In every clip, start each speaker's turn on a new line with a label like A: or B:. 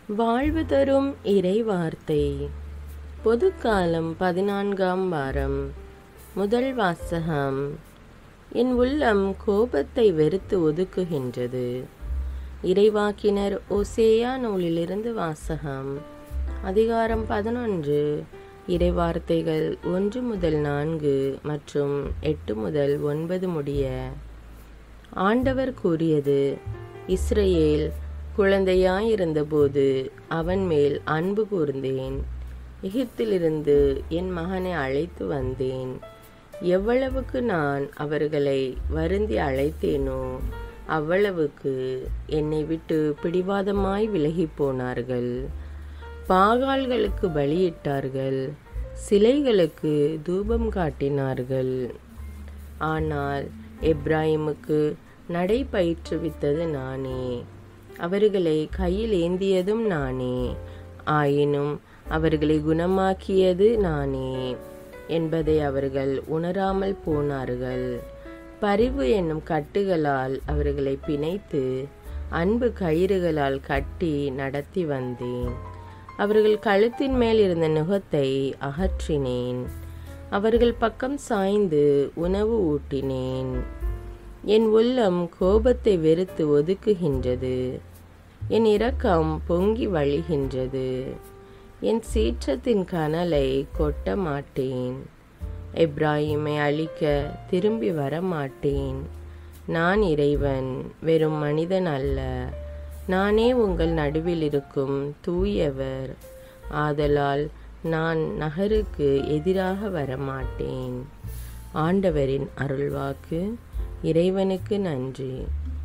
A: வாழ்வு தரும் இறை வார்த்தை பொதுக்காலம் பதினான்காம் வாரம் முதல் வாசகம் என் உள்ளம் கோபத்தை வெறுத்து ஒதுக்குகின்றது இறைவாக்கினர் ஒசேயா நூலிலிருந்து வாசகம் அதிகாரம் பதினொன்று இறைவார்த்தைகள் ஒன்று முதல் நான்கு மற்றும் எட்டு முதல் ஒன்பது முடிய ஆண்டவர் கூறியது இஸ்ரவேல் குழந்தையாயிருந்தபோது அவன் மேல் அன்பு கூர்ந்தேன் எகிப்திலிருந்து என் மகனை அழைத்து வந்தேன் எவ்வளவுக்கு நான் அவர்களை வருந்தி அழைத்தேனோ அவ்வளவுக்கு என்னை விட்டு பிடிவாதமாய் விலகி போனார்கள் பாகால்களுக்கு பலியிட்டார்கள் சிலைகளுக்கு தூபம் காட்டினார்கள் ஆனால் எப்ராஹிமுக்கு நடை பயிற்றுவித்தது நானே அவர்களை கையில் ஏந்தியதும் நானே ஆயினும் அவர்களை குணமாக்கியது நானே என்பதை அவர்கள் உணராமல் போனார்கள் பரிவு என்னும் கட்டுகளால் அவர்களை பிணைத்து அன்பு கயிறுகளால் கட்டி நடத்தி வந்தேன் அவர்கள் கழுத்தின் மேல் இருந்த நுகத்தை அகற்றினேன் அவர்கள் பக்கம் சாய்ந்து உணவு ஊட்டினேன் என் உள்ளம் கோபத்தை வெறுத்து ஒதுக்குகின்றது என் இரக்கம் பொங்கி வழிகின்றது என் சீற்றத்தின் கனலை கொட்ட மாட்டேன் எப்ராஹிமை அழிக்க திரும்பி வர மாட்டேன் நான் இறைவன் வெறும் மனிதன் அல்ல நானே உங்கள் நடுவில் இருக்கும் தூயவர் ஆதலால் நான் நகருக்கு எதிராக வரமாட்டேன் ஆண்டவரின் அருள்வாக்கு இறைவனுக்கு நன்றி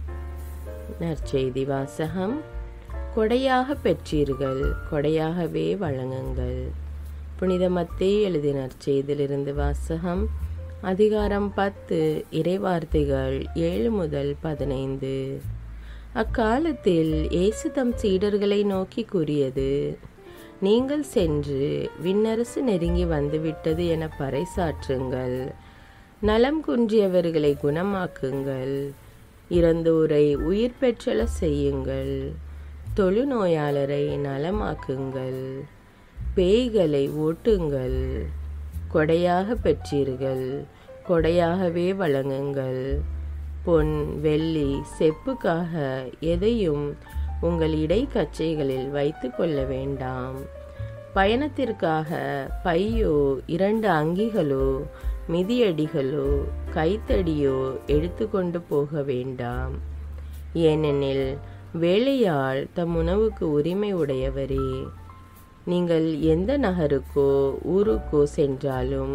A: நற்செய்தி வாசகம் கொடையாக பெற்றீர்கள் கொடையாகவே வழங்குங்கள் புனித மத்தேயு எழுதிய நற்செய்தியிலிருந்து வாசகம் அதிகாரம் பத்து இறைவார்த்தைகள் ஏழு முதல் பதினைந்து அக்காலத்தில் இயேசு தம் சீடர்களை நோக்கி கூறியது நீங்கள் சென்று விண்ணரசு நெருங்கி வந்துவிட்டது என பறைசாற்றுங்கள் நலம் குன்றியவர்களை குணமாக்குங்கள் இறந்தோரை உயிர் பெற்றல செய்யுங்கள் தொழுநோயாளரை நலமாக்குங்கள் பேய்களை ஓட்டுங்கள் கொடையாக பெற்றீர்கள் கொடையாகவே வழங்குங்கள் பொன் வெள்ளி செப்புக்காக எதையும் உங்கள் இடைக்கச்சைகளில் வைத்து கொள்ள வேண்டாம் பயணத்திற்காக பையோ இரண்டு அங்கிகளோ மிதியடிகளோ கைத்தடியோ எடுத்துக்கொண்டு போக வேண்டாம் ஏனெனில் வேலையாள் தம் உணவுக்கு உரிமை உடையவரே நீங்கள் எந்த நகருக்கோ ஊருக்கோ சென்றாலும்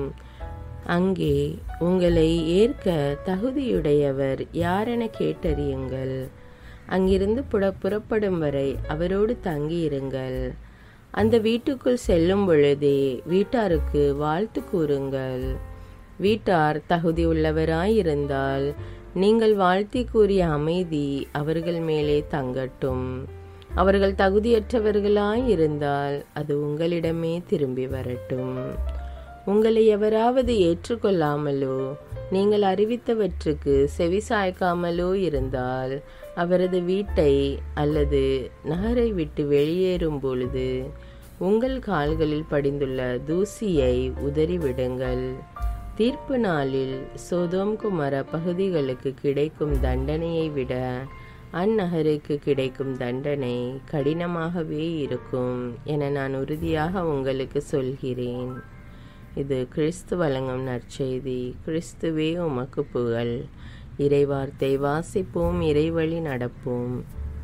A: அங்கே உங்களை ஏற்க தகுதியுடையவர் யாரென கேட்டறியுங்கள் அங்கிருந்து புட புறப்படும் வரை அவரோடு தங்கியிருங்கள் அந்த வீட்டுக்குள் செல்லும் பொழுதே வீட்டாருக்கு வாழ்த்து கூறுங்கள் வீட்டார் தகுதி உள்ளவராயிருந்தால் நீங்கள் வாழ்த்தி கூறிய அமைதி அவர்கள் மேலே தங்கட்டும் அவர்கள் தகுதியற்றவர்களாயிருந்தால் அது உங்களிடமே திரும்பி வரட்டும் உங்களை எவராவது ஏற்றுக்கொள்ளாமலோ நீங்கள் அறிவித்தவற்றுக்கு செவிசாய்க்காமலோ இருந்தால் அவரது வீட்டை அல்லது நகரை விட்டு வெளியேறும் பொழுது உங்கள் கால்களில் படிந்துள்ள தூசியை உதறிவிடுங்கள் தீர்ப்பு நாளில் சோதோம் குமார பகுதிகளுக்கு கிடைக்கும் தண்டனையை விட அந்நகருக்கு கிடைக்கும் தண்டனை கடினமாகவே இருக்கும் என நான் உறுதியாக உங்களுக்கு சொல்கிறேன் இது கிறிஸ்து வழங்கும் நற்செய்தி கிறிஸ்துவே உமக்கு புகழ் இறைவார்த்தை வாசிப்போம் இறைவழி நடப்போம்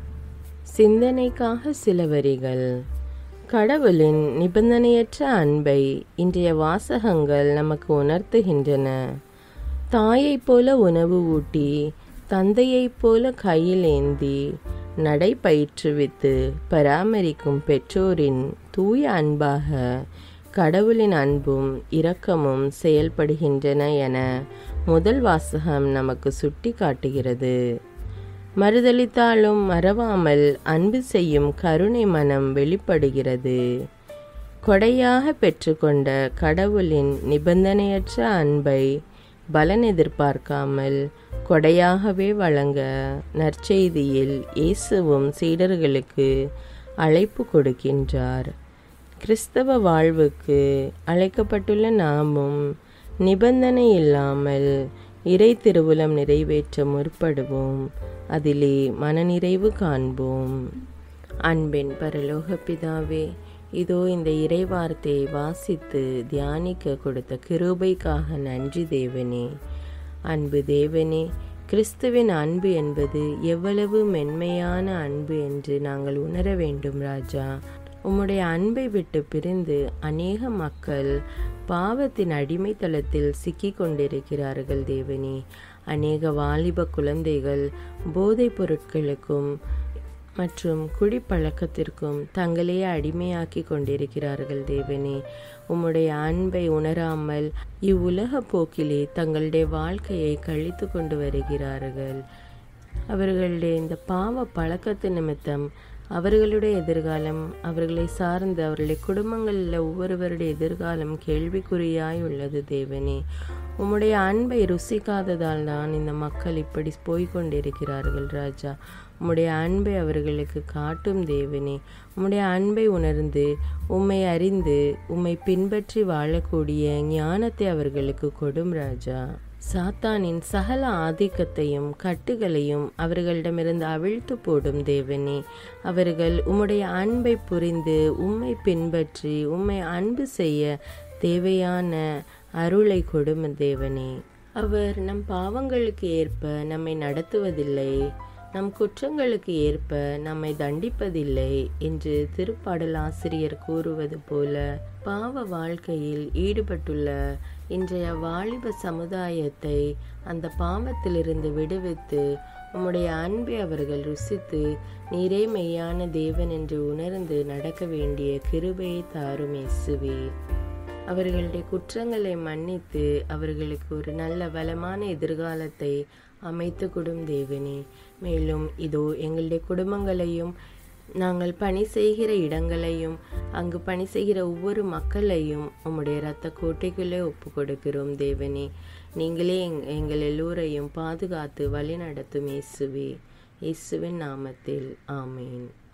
A: சிந்தனைக்காக சில வரிகள் கடவுளின் நிபந்தனையற்ற அன்பை இன்றைய வாசகங்கள் நமக்கு உணர்த்துகின்றன தாயைப் போல உணவு ஊட்டி தந்தையைப் போல கையில் ஏந்தி நடை பயிற்றுவித்து பராமரிக்கும் பெற்றோரின் தூய அன்பாக கடவுளின் அன்பும் இரக்கமும் செயல்படுகின்றன என முதல் வாசகம் நமக்கு சுட்டி காட்டுகிறது மறுதளித்தாலும் மறவாமல் அன்பு செய்யும் கருணை மனம் வெளிப்படுகிறது கொடையாக பெற்றுக்கொண்ட கடவுளின் நிபந்தனையற்ற அன்பை பலன் எதிர்பார்க்காமல் கொடையாகவே வழங்க நற்செய்தியில் இயேசுவும் சீடர்களுக்கு அழைப்பு கொடுக்கின்றார் கிறிஸ்தவ வாழ்வுக்கு அழைக்கப்பட்டுள்ள நாமும் நிபந்தனை இல்லாமல் இறை திருவுலம் நிறைவேற்ற முற்படுவோம் அதிலே மனநிறைவு காண்போம் அன்பின் பரலோக பிதாவே இதோ இந்த இறை வார்த்தையை வாசித்து தியானிக்க கொடுத்த கிருபைக்காக நன்றி தேவனே அன்பு தேவனே கிறிஸ்துவின் அன்பு என்பது எவ்வளவு மென்மையான அன்பு என்று நாங்கள் உணர வேண்டும் ராஜா உம்முடைய அன்பை விட்டு பிரிந்து அநேக மக்கள் பாவத்தின் அடிமைத்தளத்தில் சிக்கிக் கொண்டிருக்கிறார்கள் தேவனே அநேக வாலிப குழந்தைகள் போதைப் பொருட்களுக்கும் மற்றும் குடிப்பழக்கத்திற்கும் தங்களையே அடிமையாக்கி கொண்டிருக்கிறார்கள் தேவனே உம்முடைய அன்பை உணராமல் இவ்வுலக போக்கிலே தங்களுடைய வாழ்க்கையை கழித்து கொண்டு வருகிறார்கள் அவர்களுடைய இந்த பாவ பழக்கத்து நிமித்தம் அவர்களுடைய எதிர்காலம் அவர்களை சார்ந்து அவர்களுடைய குடும்பங்களில் ஒவ்வொருவருடைய எதிர்காலம் கேள்விக்குறியாய் உள்ளது தேவனே உம்முடைய அன்பை ருசிக்காததால் தான் இந்த மக்கள் இப்படி போய்கொண்டிருக்கிறார்கள் ராஜா உம்முடைய அன்பை அவர்களுக்கு காட்டும் தேவனே உம்முடைய அன்பை உணர்ந்து உம்மை அறிந்து உம்மை பின்பற்றி வாழக்கூடிய ஞானத்தை அவர்களுக்கு கொடும் ராஜா சாத்தானின் சகல ஆதிக்கத்தையும் கட்டுகளையும் அவர்களிடமிருந்து அவிழ்த்து போடும் தேவனே அவர்கள் உம்முடைய அன்பை புரிந்து உம்மை பின்பற்றி உம்மை அன்பு செய்ய தேவையான அருளை கொடும் தேவனே அவர் நம் பாவங்களுக்கு ஏற்ப நம்மை நடத்துவதில்லை நம் குற்றங்களுக்கு ஏற்ப நம்மை தண்டிப்பதில்லை என்று திருப்பாடல் ஆசிரியர் கூறுவது போல பாவ வாழ்க்கையில் ஈடுபட்டுள்ள இன்றைய வாலிப சமுதாயத்தை அந்த பாவத்திலிருந்து விடுவித்து உம்முடைய அன்பை அவர்கள் ருசித்து நீரே மெய்யான தேவன் என்று உணர்ந்து நடக்க வேண்டிய கிருபையை தாரும் இயேசுவே அவர்களுடைய குற்றங்களை மன்னித்து அவர்களுக்கு ஒரு நல்ல வளமான எதிர்காலத்தை அமைத்து கொடும் தேவனே மேலும் இதோ எங்களுடைய குடும்பங்களையும் நாங்கள் பணி செய்கிற இடங்களையும் அங்கு பணி செய்கிற ஒவ்வொரு மக்களையும் உம்முடைய இரத்த கோட்டைக்குள்ளே ஒப்பு கொடுக்கிறோம் தேவனே நீங்களே எங் எங்கள் எல்லோரையும் பாதுகாத்து வழி நடத்தும் இயேசுவே இயேசுவின் நாமத்தில் ஆமேன்